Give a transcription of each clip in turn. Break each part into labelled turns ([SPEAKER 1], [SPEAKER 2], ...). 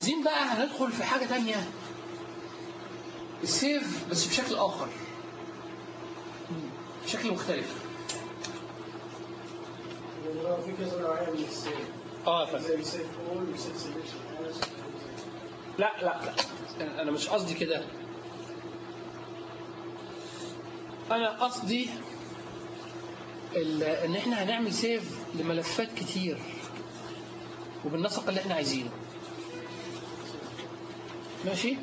[SPEAKER 1] عايزين بقى هندخل في حاجة تانية السيف بس بشكل آخر بشكل مختلف
[SPEAKER 2] لأنه في كذا نوعية من السيف
[SPEAKER 1] اه فاهم
[SPEAKER 2] زي سيف اول وسيف سيلكشن
[SPEAKER 1] لا لا لا انا مش قصدي كده انا قصدي ال- ان احنا هنعمل سيف لملفات كتير وبالنسق اللي احنا عايزينه ماشي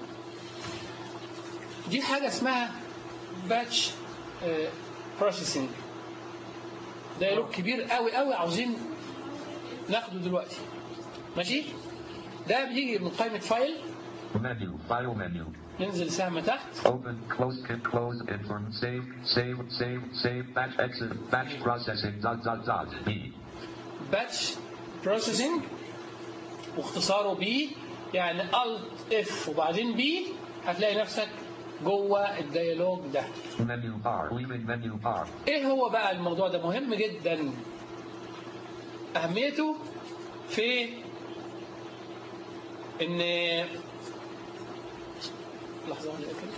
[SPEAKER 1] دي حاجة اسمها باتش بروسيسنج دايلوج كبير قوي قوي عاوزين ناخده دلوقتي ماشي ده بيجي من قائمة فايل
[SPEAKER 3] Menu, file menu.
[SPEAKER 1] ننزل سهم تحت
[SPEAKER 3] Open, close, can close, inform, save, save, save, save, batch, exit, batch processing, dot, dot, dot, B.
[SPEAKER 1] باتش بروسيسنج واختصاره بي يعني الت اف وبعدين بي هتلاقي نفسك جوه الديالوج ده
[SPEAKER 3] Menu bar, leaving menu bar.
[SPEAKER 1] ايه هو بقى الموضوع ده مهم جدا اهميته في ان لحظه واحده كده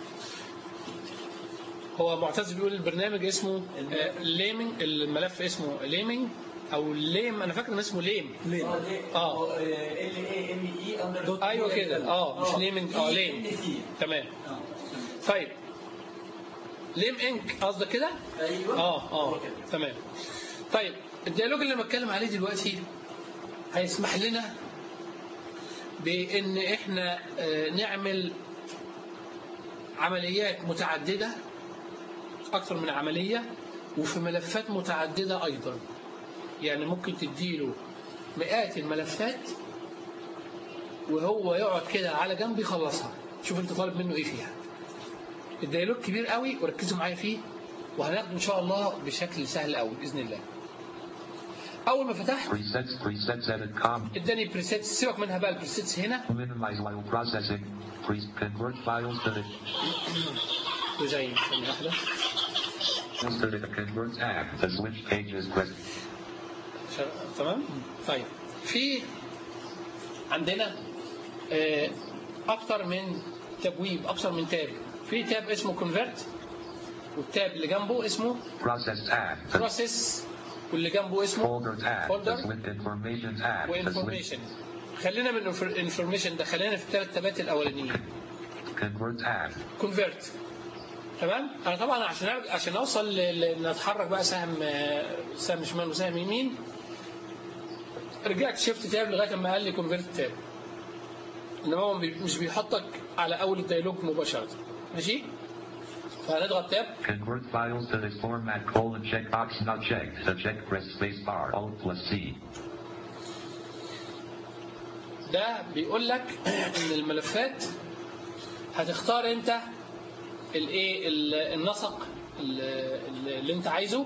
[SPEAKER 1] هو معتز بيقول البرنامج اسمه ليمنج الملف اسمه ليمنج او ليم انا فاكر ان اسمه ليم اه
[SPEAKER 4] ال اي ام اي اندر
[SPEAKER 1] ايوه كده اه مش ليمنج اه ليم تمام طيب ليم انك قصدك كده
[SPEAKER 4] ايوه
[SPEAKER 1] اه اه تمام طيب الديالوج اللي أنا بتكلم عليه دلوقتي هيسمح لنا بان احنا آه، نعمل عمليات متعدده اكثر من عمليه وفي ملفات متعدده ايضا يعني ممكن تديله مئات الملفات وهو يقعد كده على جنب يخلصها شوف انت طالب منه ايه فيها الديالوج كبير قوي وركزوا معايا فيه وهناخده ان شاء الله بشكل سهل قوي باذن الله اول ما فتحت
[SPEAKER 3] Presets, presets, edit, com.
[SPEAKER 1] اداني بريسيتس سيبك منها بقى البريسيتس هنا
[SPEAKER 3] Minimize while processing. Pre- convert files to the
[SPEAKER 1] وزي ثانيه واحده
[SPEAKER 3] to the convert tab. The switch pages press.
[SPEAKER 1] شر- تمام طيب في عندنا آه، اكتر من تبويب اكتر من تاب في تاب اسمه كونفرت والتاب اللي جنبه اسمه
[SPEAKER 3] Process tab. The
[SPEAKER 1] بروسيس واللي جنبه اسمه
[SPEAKER 3] folder tab. The
[SPEAKER 1] فولدر
[SPEAKER 3] switch information tab. The switch
[SPEAKER 1] وانفورميشن خلينا من الانفورميشن ده خلينا في الثلاث تابات الاولانيين
[SPEAKER 3] convert tab.
[SPEAKER 1] كونفرت تمام انا طبعا عشان أرجع عشان اوصل ل- ل- ان اتحرك بقى سهم آه، سهم شمال وسهم يمين رجعت شيفت تاب لغايه ما قال لي كونفرت تاب انما هو بي- مش بيحطك على اول الديالوج مباشره ماشي فهنضغط تاب
[SPEAKER 3] Convert files to this format colon checkbox not checked. To check press space bar Alt plus C.
[SPEAKER 1] ده بيقول لك ان الملفات هتختار انت الايه ال- النسق ال- ال- اللي انت عايزه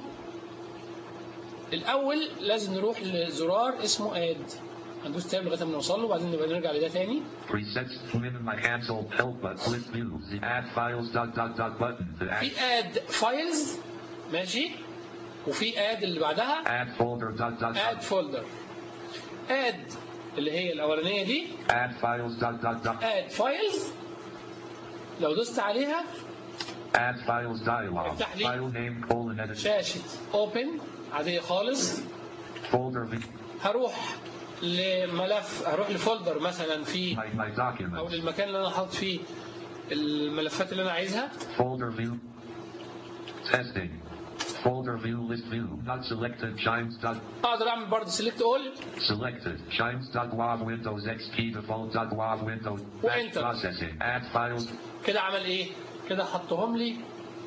[SPEAKER 1] الاول لازم نروح لزرار اسمه اد هندوس تاب لغايه ما نوصل له وبعدين نبقى نرجع لده تاني
[SPEAKER 3] Presets minimize cancel help but click view. The add files dot dot dot button. The add,
[SPEAKER 1] في اد فايلز ماشي وفي اد اللي بعدها
[SPEAKER 3] add folder dot dot
[SPEAKER 1] اد
[SPEAKER 3] dot.
[SPEAKER 1] فولدر اد اللي هي الاولانيه دي
[SPEAKER 3] Add files dot dot dot.
[SPEAKER 1] اد فايلز لو دوست عليها
[SPEAKER 3] Add files dialog.
[SPEAKER 1] افتح لي.
[SPEAKER 3] File name colon edit.
[SPEAKER 1] شاشه اوبن عاديه خالص
[SPEAKER 3] Folder v-
[SPEAKER 1] هروح لملف هروح لفولدر مثلا في
[SPEAKER 3] my my
[SPEAKER 1] او
[SPEAKER 3] documents.
[SPEAKER 1] للمكان اللي انا حاطط فيه الملفات اللي انا عايزها
[SPEAKER 3] Folder view. Testing. Folder view list view. Not selected. Chimes dot.
[SPEAKER 1] اقدر اعمل برضه سيلكت اول
[SPEAKER 3] Selected. Chimes dot wav Windows XP default dot wav Windows. Batch
[SPEAKER 1] وenter.
[SPEAKER 3] processing. Add files.
[SPEAKER 1] كده عمل ايه كده حطهم لي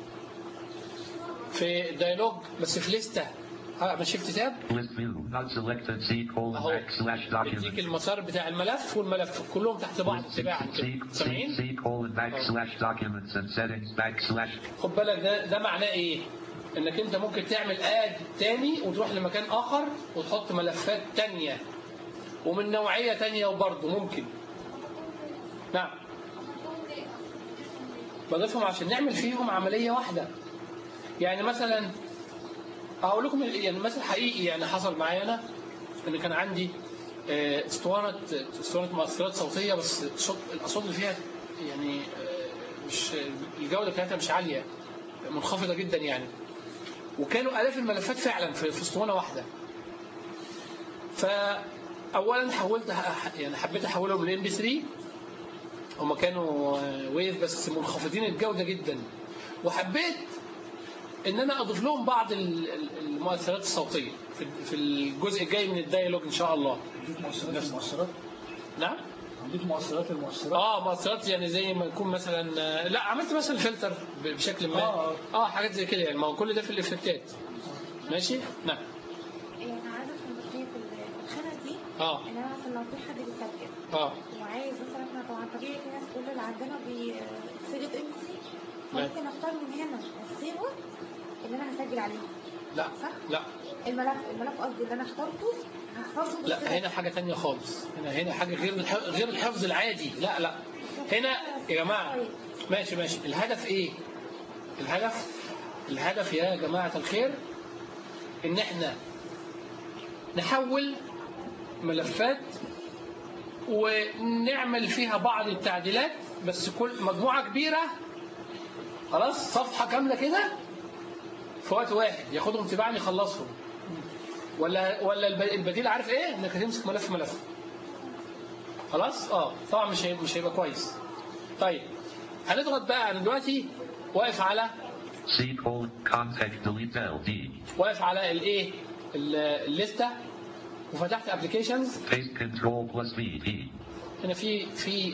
[SPEAKER 1] في ديالوج بس في لسته هعمل شيفت تاب
[SPEAKER 3] List view. Not selected. C colon
[SPEAKER 1] اهو
[SPEAKER 3] back slash
[SPEAKER 1] يديك
[SPEAKER 3] document.
[SPEAKER 1] المسار بتاع الملف والملف كلهم تحت بعض
[SPEAKER 3] C,
[SPEAKER 1] تباعا
[SPEAKER 3] C,
[SPEAKER 1] كده
[SPEAKER 3] C,
[SPEAKER 1] سامعين
[SPEAKER 3] C colon back slash documents and settings back slash
[SPEAKER 1] خد بالك ده ده معناه ايه انك انت ممكن تعمل اد تاني وتروح لمكان اخر وتحط ملفات تانية ومن نوعية تانية وبرضه ممكن نعم بضيفهم عشان نعمل فيهم عملية واحدة يعني مثلا هقول لكم يعني مثل حقيقي يعني حصل معايا انا ان كان عندي آه، اسطوانه اسطوانه مؤثرات صوتيه بس صوت الاصوات اللي فيها يعني آه، مش الجوده بتاعتها مش عاليه منخفضه جدا يعني وكانوا الاف الملفات فعلا في في اسطوانه واحده فاولا حولت يعني حبيت احولهم لام بي 3 هما كانوا آه، ويف بس منخفضين الجوده جدا وحبيت ان انا اضيف لهم بعض ال- ال- المؤثرات الصوتيه في- في الجزء الجاي من الديالوج ان شاء الله
[SPEAKER 2] عندك مؤثرات المؤثرات
[SPEAKER 1] نعم
[SPEAKER 2] عندك مؤثرات المؤثرات
[SPEAKER 1] اه مؤثرات يعني زي ما يكون مثلا آه، لا عملت مثلا فلتر ب- بشكل ما
[SPEAKER 2] آه.
[SPEAKER 1] اه حاجات زي كده يعني ما هو كل ده في الافكتات ماشي نعم
[SPEAKER 5] يعني انا عايزه افهم بس هي في الخانه دي
[SPEAKER 1] اه
[SPEAKER 5] ان انا مثلا لو في حد بيسجل
[SPEAKER 1] اه
[SPEAKER 5] وعايز مثلا احنا طبعا طبيعي في ناس كل اللي عندنا بيسجل ام سي
[SPEAKER 1] لا.
[SPEAKER 5] ممكن اختار من هنا السيرفر اللي انا هسجل عليه
[SPEAKER 1] لا
[SPEAKER 5] صح؟
[SPEAKER 1] لا
[SPEAKER 5] الملف الملف قصدي اللي انا اخترته هحفظه
[SPEAKER 1] لا
[SPEAKER 5] بالصيغة
[SPEAKER 1] هنا حاجه تانية خالص هنا هنا حاجه غير الح- غير الحفظ العادي لا لا هنا يا جماعه ماشي ماشي الهدف ايه الهدف الهدف يا جماعه الخير ان احنا نحول ملفات ونعمل فيها بعض التعديلات بس كل مجموعه كبيره خلاص صفحه كامله كده في وقت واحد ياخدهم تباعا يخلصهم ولا ولا الب- البديل عارف ايه انك هتمسك ملف ملف خلاص اه طبعا مش هيبقى مش هيبقى كويس طيب هنضغط بقى انا دلوقتي واقف على
[SPEAKER 3] C colon contact delete LD.
[SPEAKER 1] واقف على الايه ال- الليسته وفتحت ابلكيشنز
[SPEAKER 3] Paste control plus V E.
[SPEAKER 1] هنا في في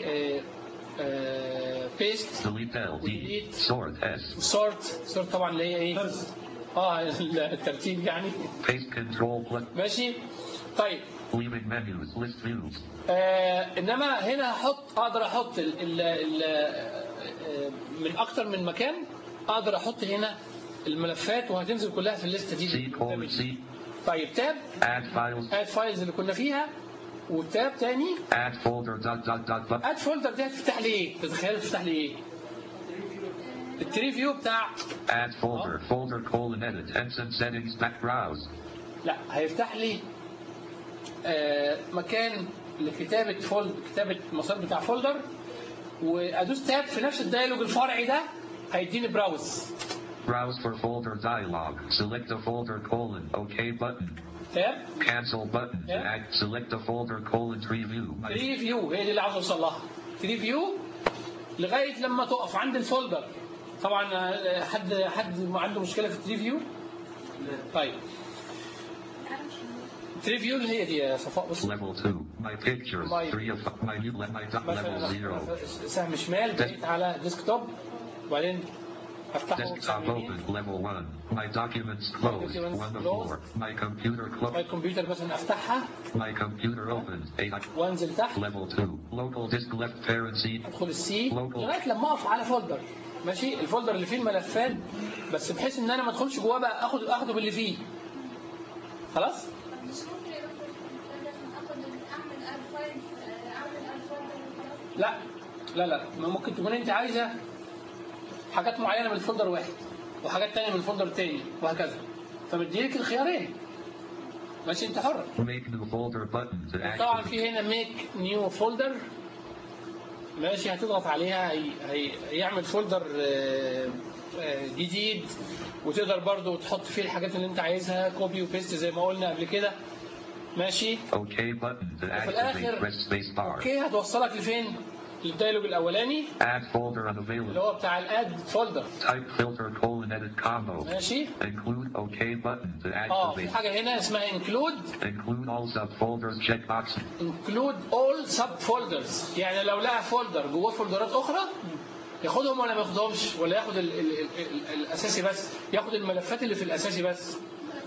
[SPEAKER 1] بيست
[SPEAKER 3] Delete LD.
[SPEAKER 1] Delete.
[SPEAKER 3] Sort S.
[SPEAKER 1] سورت سورت طبعا اللي هي ايه اه الترتيب يعني
[SPEAKER 3] Paste control plus
[SPEAKER 1] ماشي طيب
[SPEAKER 3] leaving menus. List views.
[SPEAKER 1] آه انما هنا هحط اقدر احط ال ال ال آه، من اكتر من مكان اقدر احط هنا الملفات وهتنزل كلها في الليسته دي
[SPEAKER 3] C colon C.
[SPEAKER 1] طيب تاب
[SPEAKER 3] Add files.
[SPEAKER 1] اد فايلز اللي كنا فيها وتاب تاني
[SPEAKER 3] Add folder dot dot dot dot.
[SPEAKER 1] اد فولدر دي هتفتح لي ايه؟ تتخيل تفتح لي ايه؟ التريفيو بتاع
[SPEAKER 3] Add folder. Folder colon edit. Ensign settings back browse.
[SPEAKER 1] لا هيفتح لي آه مكان لكتابه فولد كتابه مسار بتاع فولدر وادوس تاب في نفس الديالوج الفرعي ده هيديني براوز
[SPEAKER 3] Browse for folder dialog. Select a folder colon OK button.
[SPEAKER 1] تاب
[SPEAKER 3] Cancel button. To
[SPEAKER 1] Yeah.
[SPEAKER 3] act. Select a folder colon tree view.
[SPEAKER 1] تري فيو هي دي اللي عاوز اوصل لها تري فيو لغايه لما تقف عند الفولدر طبعا آه، حد حد عنده مشكله في التري فيو طيب
[SPEAKER 5] انا مش فاهمة.
[SPEAKER 1] التري فيو اللي هي دي يا صفاء بص
[SPEAKER 3] Level 2. My pictures.
[SPEAKER 1] My-
[SPEAKER 3] 3 of my new my dot level
[SPEAKER 1] مثلا
[SPEAKER 3] 0.
[SPEAKER 1] سهم شمال بقيت على ديسكتوب وبعدين افتحه
[SPEAKER 3] Desktop
[SPEAKER 1] بسهم يمين
[SPEAKER 3] open. Level 1. My documents closed.
[SPEAKER 1] documents
[SPEAKER 3] 1 of
[SPEAKER 1] closed.
[SPEAKER 3] 4. My computer
[SPEAKER 1] ماي
[SPEAKER 3] closed.
[SPEAKER 1] كمبيوتر مثلا افتحها
[SPEAKER 3] My computer opened. 8.
[SPEAKER 1] وانزل تحت
[SPEAKER 3] Level 2. Local disk left parent C.
[SPEAKER 1] ادخل السي
[SPEAKER 3] Local.
[SPEAKER 1] لغايه لما اقف على فولدر ماشي الفولدر اللي فيه الملفات بس بحيث ان انا ما ادخلش جواه بقى اخد اخده باللي فيه خلاص
[SPEAKER 6] مش ممكن يا دكتور لازم اخد اعمل اد فايل اعمل اد فايل
[SPEAKER 1] لا لا لا ما ممكن تكون انت عايزه حاجات معينه من فولدر واحد وحاجات تانية من فولدر تاني وهكذا فمديلك الخيارين ماشي انت حر
[SPEAKER 3] Make new folder button to
[SPEAKER 1] طبعا
[SPEAKER 3] activate.
[SPEAKER 1] في هنا ميك نيو فولدر ماشي هتضغط عليها هي هي هيعمل فولدر آه، آه، جديد وتقدر برضو تحط فيه الحاجات اللي انت عايزها كوبي وبيست زي ما قلنا قبل كده ماشي
[SPEAKER 3] OK button to
[SPEAKER 1] وفي
[SPEAKER 3] activate.
[SPEAKER 1] الاخر
[SPEAKER 3] Press space bar.
[SPEAKER 1] اوكي هتوصلك لفين للديالوج الاولاني
[SPEAKER 3] Add folder
[SPEAKER 1] اللي
[SPEAKER 3] unavailable.
[SPEAKER 1] هو بتاع الاد فولدر
[SPEAKER 3] Type filter colon edit combo.
[SPEAKER 1] ماشي
[SPEAKER 3] Include OK button to
[SPEAKER 1] اه في
[SPEAKER 3] activate.
[SPEAKER 1] حاجه هنا اسمها انكلود
[SPEAKER 3] Include all subfolders checkbox.
[SPEAKER 1] انكلود اول سب فولدرز يعني لو لقى فولدر جواه فولدرات اخرى ياخدهم ولا ما ياخدهمش ولا ياخد ال ال ال ال الاساسي بس ياخد الملفات اللي في الاساسي بس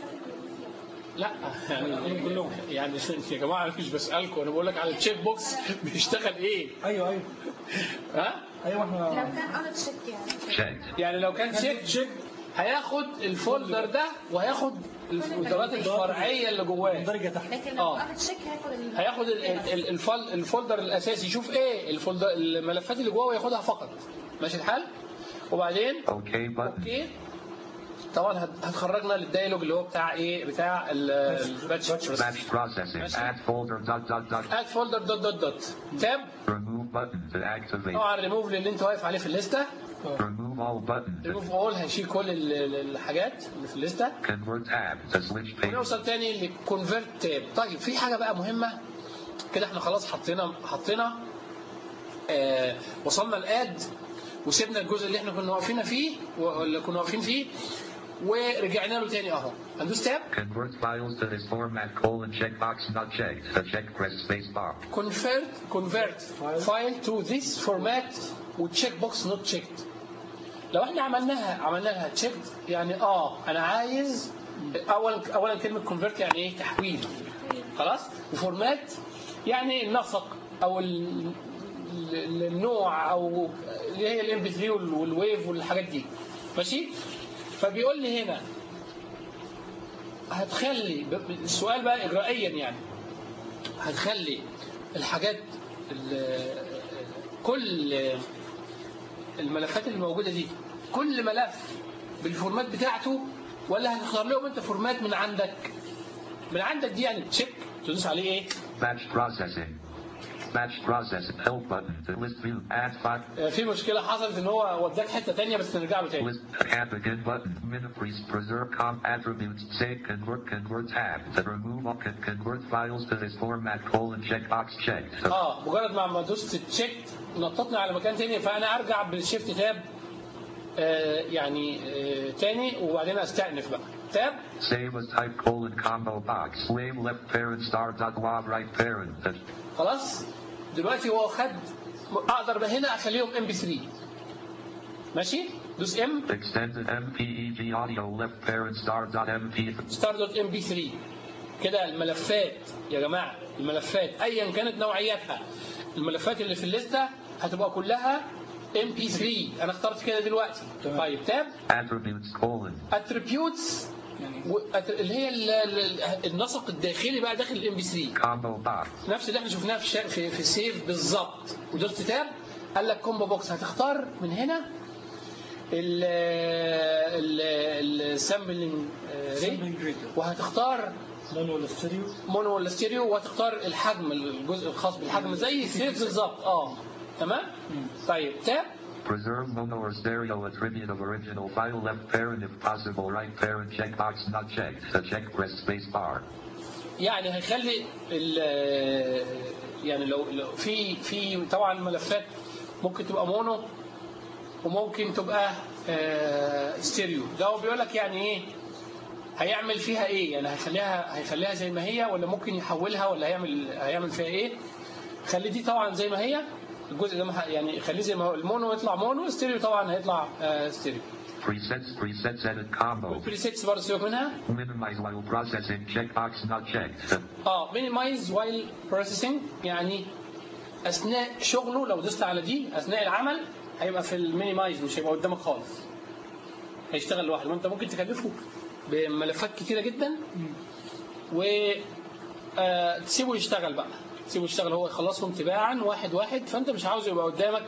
[SPEAKER 1] لا يعني كلهم يعني يا جماعه أنا مش بسالكم انا بقول لك على التشيك بوكس بيشتغل ايه
[SPEAKER 2] ايوه ايوه
[SPEAKER 1] ها
[SPEAKER 2] ايوه
[SPEAKER 5] لو
[SPEAKER 2] احنا
[SPEAKER 5] كان انا تشيك يعني
[SPEAKER 3] Checked.
[SPEAKER 1] يعني لو كان تشيك
[SPEAKER 2] تشيك
[SPEAKER 1] هياخد الفولدر ده وهياخد الفولدرات الفرعيه اللي جواه
[SPEAKER 2] درجه تحت
[SPEAKER 5] لكن لو
[SPEAKER 1] آه.
[SPEAKER 5] انا تشيك هاخد ال-
[SPEAKER 1] هياخد ال- ال- ال- الفول- الفولدر الاساسي يشوف ايه الفولدر الملفات اللي جواه وياخدها فقط ماشي الحال وبعدين
[SPEAKER 3] OK button.
[SPEAKER 1] اوكي طبعا هت- هتخرجنا للديالوج اللي هو بتاع ايه بتاع ال- الباتش
[SPEAKER 3] Batch processing. Add folder dot dot dot.
[SPEAKER 1] اد فولدر دوت دوت دوت تاب
[SPEAKER 3] Remove button to activate.
[SPEAKER 1] طبعا ريموف للي انت واقف عليه في الليسته
[SPEAKER 3] Remove all button to
[SPEAKER 1] ريموف اول هيشيل كل ال- ال- الحاجات اللي في الليسته
[SPEAKER 3] convert tab to switch page.
[SPEAKER 1] ونوصل تاني لكونفرت تاب طيب في حاجه بقى مهمه كده احنا خلاص حطينا حطينا آه وصلنا الاد وسيبنا الجزء اللي احنا كنا واقفين فيه واللي كنا واقفين فيه ورجعنا له تاني اهو هندوس تاب
[SPEAKER 3] Convert files to this format colon checkbox not checked. To check press space bar.
[SPEAKER 1] convert convert file to this format وتشيك بوكس نوت تشيكد لو احنا عملناها عملناها تشيكد يعني اه انا عايز اولا اولا كلمه كونفرت يعني ايه تحويل خلاص وفورمات يعني النسق او ال- ال- النوع او اللي هي الام بي 3 والويف والحاجات دي ماشي فبيقول لي هنا هتخلي ب- السؤال بقى اجرائيا يعني هتخلي الحاجات ال- كل الملفات اللي موجوده دي كل ملف بالفورمات بتاعته ولا هتختار لهم انت فورمات من عندك من عندك دي يعني تشيك تدوس عليه ايه
[SPEAKER 3] Batch processing. Batch processing. Help button to list view. Add file.
[SPEAKER 1] آه، في مشكله حصلت ان هو وداك حته تانية بس نرجع له تاني
[SPEAKER 3] List tab begin button. Minifreeze preserve com attributes. Save convert convert tab. To remove all con- convert files to this format colon checkbox checked. To
[SPEAKER 1] اه مجرد ما ما دوست تشيك نططني على مكان تاني فانا ارجع بالشيفت تاب آه يعني آه تاني وبعدين استأنف بقى تاب
[SPEAKER 3] save as type colon combo box. Slave left parent star dot log right parent. To
[SPEAKER 1] خلاص دلوقتي هو خد اقدر بقى هنا اخليهم ام بي 3 ماشي دوس ام
[SPEAKER 3] extended MPEG audio left parent star dot MP.
[SPEAKER 1] ستار دوت ام بي 3 كده الملفات يا جماعه الملفات ايا كانت نوعيتها الملفات اللي في الليسته هتبقى كلها ام بي 3 انا اخترت كده دلوقتي طيب تاب
[SPEAKER 3] attributes colon
[SPEAKER 1] اتريبيوتس اللي هي ال- ال- النسق الداخلي بقى داخل الام بي 3
[SPEAKER 3] combo box.
[SPEAKER 1] نفس اللي احنا شفناه في الشا- في, في السيف بالظبط ودوست تاب قال لك كومبو بوكس هتختار من هنا ال ال السامبلنج ريت
[SPEAKER 2] Sampling rate.
[SPEAKER 1] وهتختار
[SPEAKER 2] مونو ولا ستيريو
[SPEAKER 1] مونو ولا ستيريو وهتختار الحجم الجزء الخاص بالحجم زي السيف بالظبط اه تمام طيب تاب
[SPEAKER 3] Preserve mono or stereo attribute of original file left parent if possible right parent checkbox not checked. To check press space bar.
[SPEAKER 1] يعني هيخلي ال- يعني لو لو في في طبعا ملفات ممكن تبقى مونو وممكن تبقى آه، ستيريو ده هو بيقول لك يعني ايه هيعمل فيها ايه يعني هيخليها هيخليها زي ما هي ولا ممكن يحولها ولا هيعمل هيعمل فيها ايه خلي دي طبعا زي ما هي الجزء ده ما ه- يعني خليه زي ما هو المونو يطلع مونو ستيريو طبعا هيطلع آه، ستيريو
[SPEAKER 3] Presets presets edit combo.
[SPEAKER 1] والبريسيتس برضه سيبك منها
[SPEAKER 3] Minimize while processing checkbox not checked. To
[SPEAKER 1] اه مينيمايز وايل بروسيسنج يعني اثناء شغله لو دوست على دي اثناء العمل هيبقى في المينيمايز مش هيبقى قدامك خالص هيشتغل لوحده وانت ممكن تكلفه بملفات كتيره جدا و آه، تسيبه يشتغل بقى تسيبه يشتغل هو يخلصهم تباعا واحد واحد فانت مش عاوزه يبقى قدامك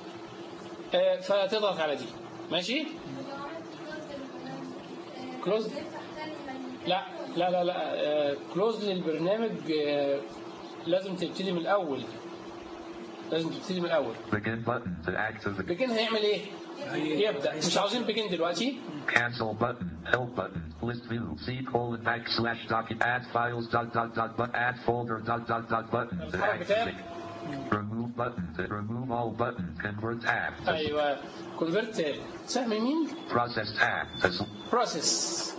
[SPEAKER 1] آه، فتضغط على دي ماشي
[SPEAKER 6] ولو عملت close للبرنامج، آه،
[SPEAKER 1] Close؟
[SPEAKER 6] بيفتح تاني من-
[SPEAKER 1] لا لا لا لا كلوز للبرنامج آه، لازم تبتدي من الاول لازم تبتدي من الاول
[SPEAKER 3] begin button to activate.
[SPEAKER 1] بيجن هيعمل ايه يبدا مش عاوزين بيجن دلوقتي
[SPEAKER 3] Cancel button. Help button. List view. C colon backslash document. Add files dot dot dot but add folder dot dot dot button to
[SPEAKER 1] الحرف بتاعك
[SPEAKER 3] activate. Remove button to remove all button. Convert tab. To
[SPEAKER 1] ايوه كونفرت سهم يمين
[SPEAKER 3] process tab. To
[SPEAKER 1] بروسيس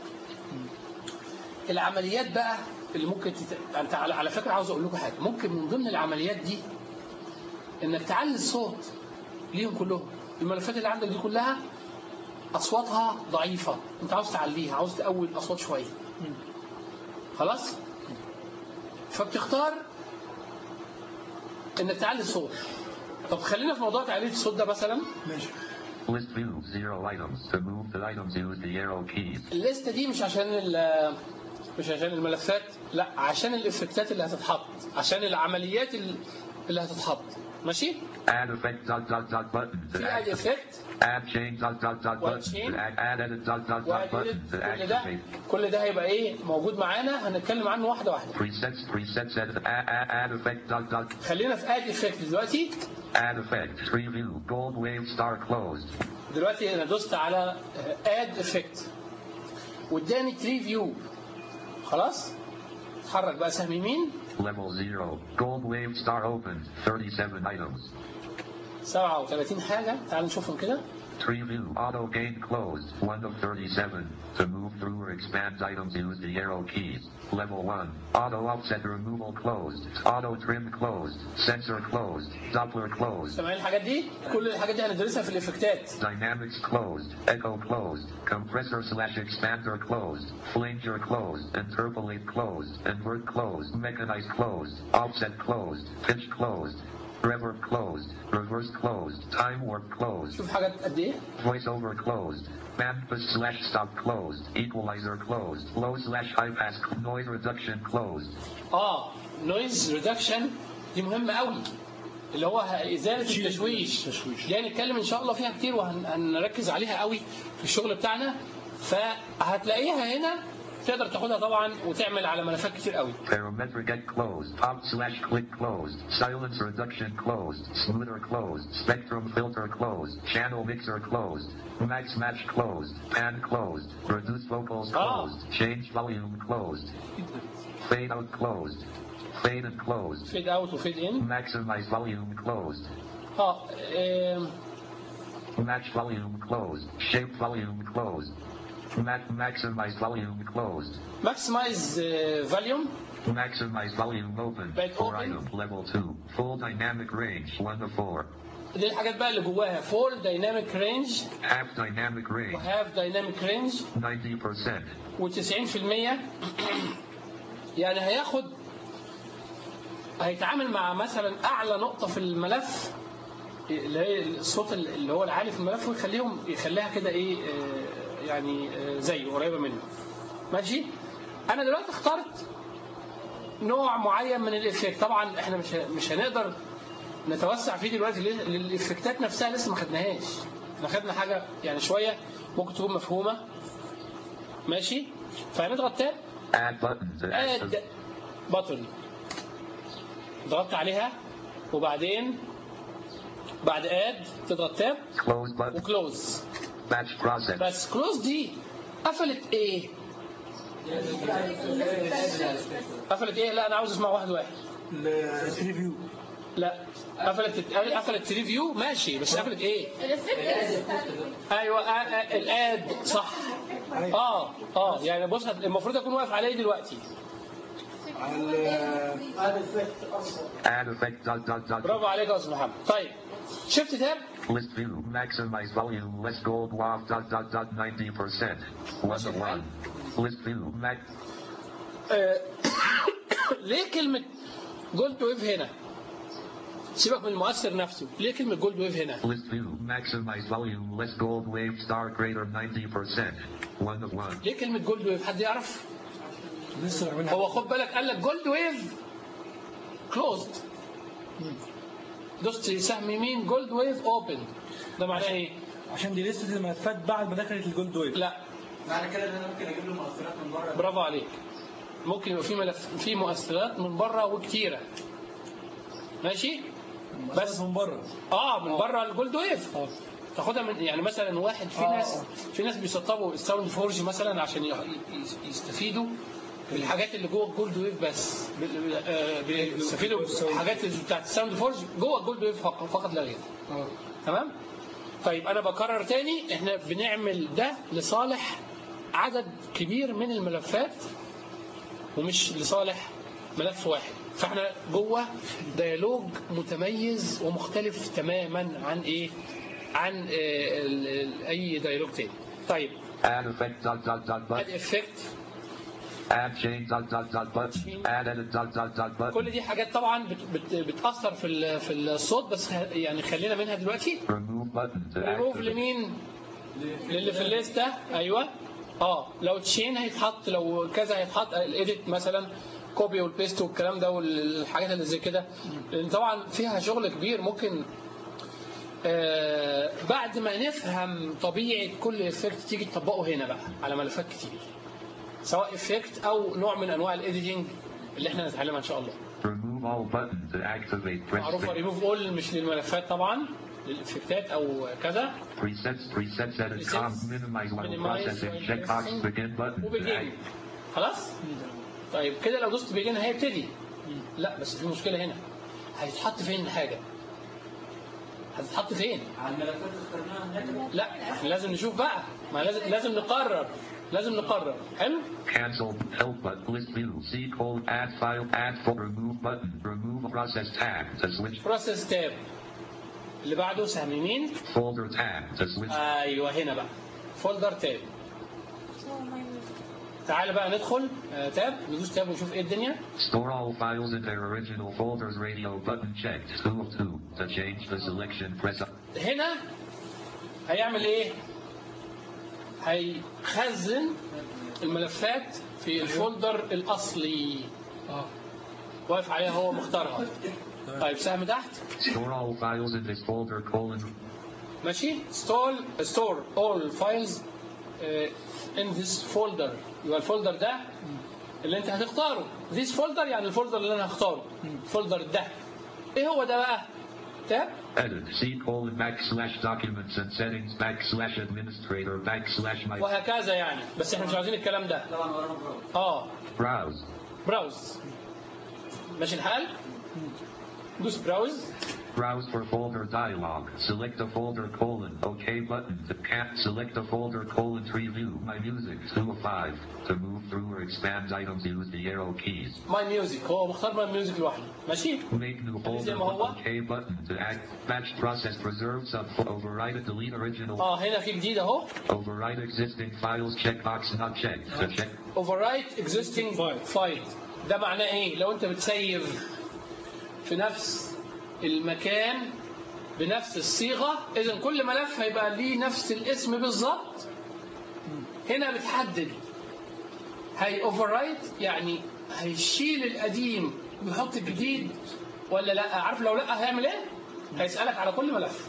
[SPEAKER 1] العمليات بقى اللي ممكن تت... انت على... على فكره عاوز اقول لكم حاجه ممكن من ضمن العمليات دي انك تعلي الصوت ليهم كلهم الملفات اللي عندك دي كلها اصواتها ضعيفه انت عاوز تعليها عاوز تقوي الاصوات شويه خلاص فبتختار انك تعلي الصوت طب خلينا في موضوع تعلية الصوت ده مثلا
[SPEAKER 2] ماشي
[SPEAKER 3] list view. Zero items. To move the items use the arrow keys.
[SPEAKER 1] الليسته دي مش عشان ال- مش عشان الملفات لا عشان الافكتات اللي هتتحط عشان العمليات ال- اللي هتتحط ماشي
[SPEAKER 3] Add effect dot dot dot button to
[SPEAKER 1] في اد
[SPEAKER 3] activate.
[SPEAKER 1] افكت
[SPEAKER 3] Add change dot dot dot
[SPEAKER 1] What
[SPEAKER 3] button
[SPEAKER 1] change?
[SPEAKER 3] to add, add edit dot dot dot button to
[SPEAKER 1] كل ده
[SPEAKER 3] activate.
[SPEAKER 1] كل ده هيبقى ايه موجود معانا هنتكلم عنه واحده واحده
[SPEAKER 3] Presets presets edit add, add, add effect dot dot
[SPEAKER 1] خلينا في اد افكت دلوقتي
[SPEAKER 3] add effect preview gold wave star closed
[SPEAKER 1] دلوقتي انا دوست على اد افكت واداني تري فيو خلاص اتحرك بقى سهم يمين
[SPEAKER 3] level zero gold wave star opened 37 items
[SPEAKER 1] 37 حاجه تعال نشوفهم كده
[SPEAKER 3] Tree view auto gain closed 1 of 37 to move through or expand items use the arrow keys level 1 auto offset removal closed auto trim closed sensor closed Doppler closed
[SPEAKER 1] سامعين الحاجات دي كل الحاجات دي هندرسها في الافكتات
[SPEAKER 3] Dynamics closed, Echo closed, Compressor slash expander closed, Flanger closed, Interpolate closed, Invert closed, Mechanize closed, Offset closed, Pitch closed, Reverb closed, Reverse closed, Time Warp closed,
[SPEAKER 1] شوف حاجات قد ايه
[SPEAKER 3] Voiceover closed, Bandpass slash stop closed, Equalizer closed, Low slash high pass noise reduction closed,
[SPEAKER 1] اه نويز ريدكشن دي مهمه قوي اللي هو ازاله التشويش
[SPEAKER 2] التشويش.
[SPEAKER 1] دي هنتكلم ان شاء الله فيها كتير وهنركز عليها قوي في الشغل بتاعنا فهتلاقيها هنا تقدر تاخدها طبعا وتعمل على ملفات كتير قوي
[SPEAKER 3] Parametric get closed, Pop slash click closed, Silence reduction closed, Splitter closed, Spectrum filter closed, Channel mixer closed, Max match closed, Pan closed, Reduce vocals
[SPEAKER 1] Ah.
[SPEAKER 3] closed, Change volume closed, Fade out closed, Fade in closed,
[SPEAKER 1] فيد اوت وفيد ان
[SPEAKER 3] Maximize volume closed,
[SPEAKER 1] اه آم،
[SPEAKER 3] Match volume closed, Shape volume closed, Ma- maximize volume closed,
[SPEAKER 1] ماكسمايز فاليوم
[SPEAKER 3] Maximize volume open.
[SPEAKER 1] Back
[SPEAKER 3] For
[SPEAKER 1] open.
[SPEAKER 3] item level 2. Full dynamic range 1 to 4.
[SPEAKER 1] دي الحاجات بقى اللي جواها فول دايناميك رينج
[SPEAKER 3] Half dynamic range
[SPEAKER 1] وهاف دايناميك رينج
[SPEAKER 3] 90%.
[SPEAKER 1] و90% يعني هياخد هيتعامل مع مثلا اعلى نقطه في الملف اللي هي الصوت اللي هو العالي في الملف ويخليهم يخليها كده ايه آه، يعني آه، زيه قريبه منه ماشي انا دلوقتي اخترت نوع معين من الافكت طبعا احنا مش مش هنقدر نتوسع فيه دلوقتي ليه؟ لأن الافكتات نفسها لسه ما خدناهاش احنا خدنا حاجه يعني شويه ممكن تكون مفهومه ماشي فهنضغط تاب
[SPEAKER 3] Add button to
[SPEAKER 1] اد
[SPEAKER 3] access.
[SPEAKER 1] بطن ضغطت عليها وبعدين بعد اد تضغط تاب
[SPEAKER 3] Close button.
[SPEAKER 1] وكلوز
[SPEAKER 3] Batch process.
[SPEAKER 1] بس كلوز دي قفلت ايه؟ قفلت ايه؟ لا انا عاوز اسمع واحد واحد
[SPEAKER 2] الريفيو
[SPEAKER 1] لا قفلت قفلت ريفيو ماشي بس قفلت ايه؟
[SPEAKER 6] الافكت
[SPEAKER 1] ايوه آه، آه، الاد صح اه اه يعني بص هت- المفروض اكون واقف عليه دلوقتي
[SPEAKER 3] Add effect dot dot dot.
[SPEAKER 1] برافو عليك يا استاذ محمد طيب شفت تاب
[SPEAKER 3] List view. Maximize volume. Less gold WAV dot dot dot 90%. 1 to 1. List view. Max.
[SPEAKER 1] آه، ليه كلمة جولد ويف هنا؟ سيبك من المؤثر نفسه، ليه كلمة جولد ويف هنا؟
[SPEAKER 3] List view. Maximize volume. Less gold wave star greater 90%. 1 to 1.
[SPEAKER 1] ليه كلمة جولد ويف؟ حد يعرف؟
[SPEAKER 2] لسه عاملينها
[SPEAKER 1] هو خد بالك قال لك جولد ويف كلوزد دوست سهم يمين جولد ويف اوبن ده معناه ايه؟
[SPEAKER 2] عشان دي لسه الملفات بعد ما دخلت الجولد ويف
[SPEAKER 1] لا
[SPEAKER 4] معنى كده ان انا ممكن اجيب له مؤثرات من بره
[SPEAKER 1] برافو عليك ممكن يبقى في ملف في مؤثرات من بره وكتيره ماشي
[SPEAKER 2] بس من بره
[SPEAKER 1] اه من بره الجولد ويف
[SPEAKER 2] اه
[SPEAKER 1] تاخدها من يعني مثلا واحد في
[SPEAKER 2] آه،
[SPEAKER 1] ناس
[SPEAKER 2] آه.
[SPEAKER 1] في ناس بيسطبوا الساوند فورج مثلا عشان ي- ي- يستفيدوا بالحاجات اللي جوه الجولد ويف بس بال- آه، بيستفيدوا بالحاجات اللي بتاعت الساوند فورج جوه الجولد ويف فقط فقط لا غير
[SPEAKER 2] اه
[SPEAKER 1] تمام طيب انا بكرر تاني احنا بنعمل ده لصالح عدد كبير من الملفات ومش لصالح ملف واحد فاحنا جوه ديالوج متميز ومختلف تماما عن ايه عن آه، ال- ال- اي ديالوج تاني طيب
[SPEAKER 3] Add effect dot dot dot
[SPEAKER 1] اد
[SPEAKER 3] button.
[SPEAKER 1] افكت
[SPEAKER 3] Add change dot dot dot button. Add edit dot dot dot button.
[SPEAKER 1] كل دي حاجات طبعا بت بت بتاثر في ال- في الصوت بس ه- يعني خلينا منها دلوقتي
[SPEAKER 3] Remove button to
[SPEAKER 1] ريموف
[SPEAKER 3] activate.
[SPEAKER 1] لمين؟ للي في الليسته ايوه اه لو تشين هيتحط لو كذا هيتحط الايديت مثلا كوبي والبيست والكلام ده والحاجات اللي زي كده لان طبعا فيها شغل كبير ممكن آه بعد ما نفهم طبيعه كل افكت تيجي تطبقه هنا بقى على ملفات كتير سواء افكت او نوع من انواع الايديتنج اللي احنا نتعلمها ان شاء الله
[SPEAKER 3] Remove all buttons to activate. Press
[SPEAKER 1] معروفه
[SPEAKER 3] the
[SPEAKER 1] ريموف اول مش للملفات طبعا للافكتات او كذا
[SPEAKER 3] presets. Presets edit.
[SPEAKER 1] Presets.
[SPEAKER 3] Com. Minimize while
[SPEAKER 1] Minimize
[SPEAKER 3] processing.
[SPEAKER 1] while
[SPEAKER 3] Checkbox.
[SPEAKER 1] processing.
[SPEAKER 3] Begin button. to
[SPEAKER 1] وبيجين
[SPEAKER 3] act.
[SPEAKER 1] خلاص طيب كده لو دوست بيجين هيبتدي لا بس في مشكله هنا هيتحط فين الحاجه هتتحط فين
[SPEAKER 4] على الملفات اللي اخترناها هناك
[SPEAKER 1] لا احنا لازم نشوف بقى ما لازم لازم نقرر لازم نقرر حلو
[SPEAKER 3] Cancel. Help button. List view. C colon. Add file. Add for remove button. Remove process tab to switch.
[SPEAKER 1] بروسيس تاب اللي بعده سهم يمين
[SPEAKER 3] Folder tab to switch.
[SPEAKER 1] ايوه هنا بقى فولدر تاب
[SPEAKER 5] هو ما يميز.
[SPEAKER 1] تعالى بقى ندخل آه، تاب ندوس تاب ونشوف ايه الدنيا
[SPEAKER 3] Store all files in their original folders. Radio button checked. Tool 2. To change the selection, press up.
[SPEAKER 1] هنا هيعمل ايه هيخزن الملفات في الفولدر الاصلي
[SPEAKER 2] اه
[SPEAKER 1] واقف عليها هو مختارها طيب سهم تحت
[SPEAKER 3] Store all files in this folder. Colon.
[SPEAKER 1] ماشي ستول ستور اول فايلز ان ذيس فولدر يبقى الفولدر ده اللي انت هتختاره ذيس فولدر يعني الفولدر اللي انا هختاره الفولدر ده ايه هو ده بقى تاب
[SPEAKER 3] Edit. C colon backslash documents and settings backslash administrator backslash my
[SPEAKER 1] وهكذا يعني بس احنا مش عاوزين الكلام ده
[SPEAKER 4] طبعا ورانا برافو
[SPEAKER 1] اه
[SPEAKER 3] browse.
[SPEAKER 1] براوز ماشي الحال دوس براوز
[SPEAKER 3] Browse for folder dialog. Select a folder colon OK button. To cap select a folder colon preview my music 2 of 5. To move through or expand items use the arrow keys.
[SPEAKER 1] ماي ميوزك هو مختار ماي ميوزك لوحده ماشي
[SPEAKER 3] Make new folder
[SPEAKER 1] زي ما هو.
[SPEAKER 3] OK button to act batch process preserve sub override delete original
[SPEAKER 1] اه هنا في جديد اهو
[SPEAKER 3] override existing files checkbox not checked to check
[SPEAKER 1] overwrite existing
[SPEAKER 2] File.
[SPEAKER 1] file ده معناه ايه لو انت بتسيف في نفس المكان بنفس الصيغه اذا كل ملف هيبقى ليه نفس الاسم بالظبط هنا بتحدد هي overwrite يعني هيشيل القديم ويحط الجديد ولا لا عارف لو لا هيعمل ايه هيسالك على كل ملف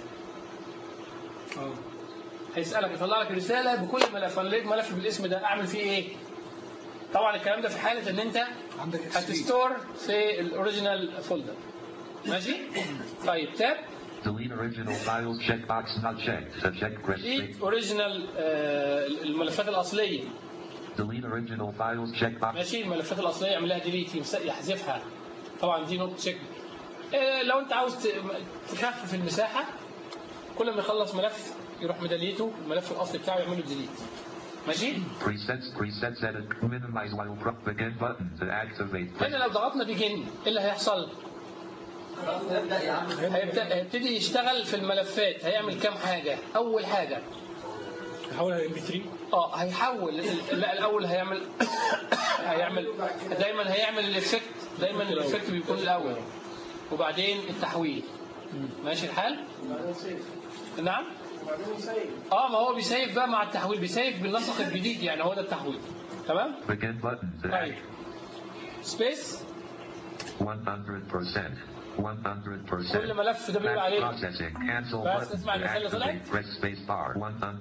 [SPEAKER 2] اه
[SPEAKER 1] هيسالك يطلع لك رساله بكل ملف انا لقيت ملف بالاسم ده اعمل فيه ايه طبعا الكلام ده في حاله ان انت
[SPEAKER 2] عندك X3.
[SPEAKER 1] هتستور في الاوريجينال فولدر ماشي طيب تاب
[SPEAKER 3] delete original files checkbox not checked to check press
[SPEAKER 1] دي
[SPEAKER 3] space.
[SPEAKER 1] اوريجينال الملفات الاصليه
[SPEAKER 3] delete original files checkbox
[SPEAKER 1] ماشي الملفات الاصليه يعمل لها ديليت يحذفها طبعا دي نوت تشيك لو انت عاوز ت- تخفف المساحه كل ما يخلص ملف يروح مدليته الملف الاصلي بتاعه يعمل له ديليت ماشي
[SPEAKER 3] presets presets edit minimize while pro- begin button to activate
[SPEAKER 1] هنا لو ضغطنا بيجن ايه اللي هيحصل؟
[SPEAKER 4] خلاص نبدا يا عم
[SPEAKER 1] هيبدأ هيبتدي يشتغل في الملفات هيعمل كام حاجة أول حاجة
[SPEAKER 2] نحول على ام بي 3
[SPEAKER 1] اه هيحول لا الأول هيعمل هيعمل دايما هيعمل الإفكت دايما الإفكت بيكون الأول وبعدين التحويل ماشي الحال؟ نعم اه ما هو بيسيف بقى مع التحويل بيسيف بالنسق الجديد يعني هو ده التحويل تمام؟
[SPEAKER 3] begin button to
[SPEAKER 1] طيب
[SPEAKER 3] act
[SPEAKER 1] سبيس
[SPEAKER 3] 100% 100%
[SPEAKER 1] كل ملف ده بيقول
[SPEAKER 3] Batch
[SPEAKER 1] عليه
[SPEAKER 3] processing cancel
[SPEAKER 1] بس
[SPEAKER 3] button
[SPEAKER 1] اسمع
[SPEAKER 3] to
[SPEAKER 1] المثال اللي طلع.
[SPEAKER 3] activate press space bar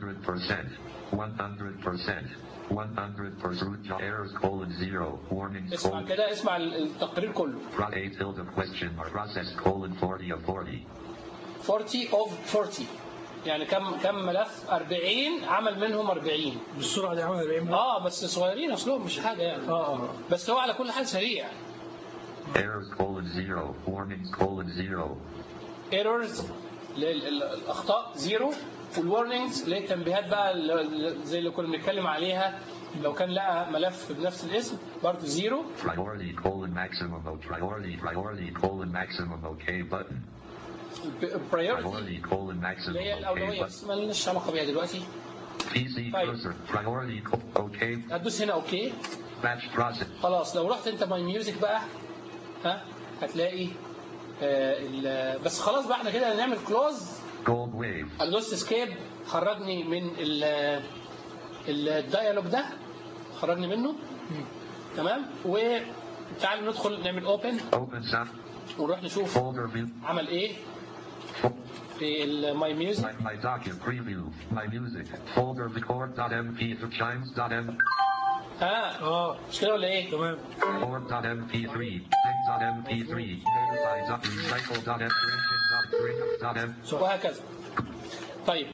[SPEAKER 3] 100% 100% 100% root errors colon zero warnings
[SPEAKER 1] اسمع
[SPEAKER 3] colon
[SPEAKER 1] كده اسمع التقرير كله
[SPEAKER 3] pro a tilde question mark process colon 40 of 40
[SPEAKER 1] 40 of 40 يعني كم كم ملف 40 عمل منهم 40
[SPEAKER 2] بالسرعه دي عمل 40 مرة.
[SPEAKER 1] اه بس صغيرين اصلهم مش حاجه يعني
[SPEAKER 2] اه اه
[SPEAKER 1] بس هو على كل حال سريع
[SPEAKER 3] errors colon zero warnings colon zero
[SPEAKER 1] ايرورز الاخطاء زيرو والورنينجز اللي هي التنبيهات بقى اللي- زي اللي كنا بنتكلم عليها لو كان لقى ملف بنفس الاسم برضه زيرو
[SPEAKER 3] priority colon maximum o priority priority colon maximum okay button
[SPEAKER 1] برايورتي
[SPEAKER 3] priority colon maximum
[SPEAKER 1] اللي هي
[SPEAKER 3] okay
[SPEAKER 1] الاولويه
[SPEAKER 3] button
[SPEAKER 1] بس مالناش علاقه بيها دلوقتي
[SPEAKER 3] PC
[SPEAKER 1] طيب.
[SPEAKER 3] cursor priority co- okay
[SPEAKER 1] هتدوس هنا اوكي
[SPEAKER 3] batch process
[SPEAKER 1] خلاص لو رحت انت ماي ميوزك بقى ها هتلاقي آه ال- بس خلاص بقى احنا كده هنعمل كلوز
[SPEAKER 3] gold wave
[SPEAKER 1] انا دوست اسكيب خرجني من ال- الديالوج ده خرجني منه تمام تعالوا ندخل نعمل اوبن
[SPEAKER 3] Open sub.
[SPEAKER 1] ونروح نشوف
[SPEAKER 3] Folder view.
[SPEAKER 1] عمل ايه في الماي ميوزك
[SPEAKER 3] My, my document preview. My music. Folder record.mp through chimes.m.
[SPEAKER 1] ها
[SPEAKER 2] اه
[SPEAKER 1] مش كده ولا ايه؟
[SPEAKER 2] تمام
[SPEAKER 3] Form.mp3. Thing.mp3. Data size up. Recycle.m. String.m.
[SPEAKER 1] وهكذا طيب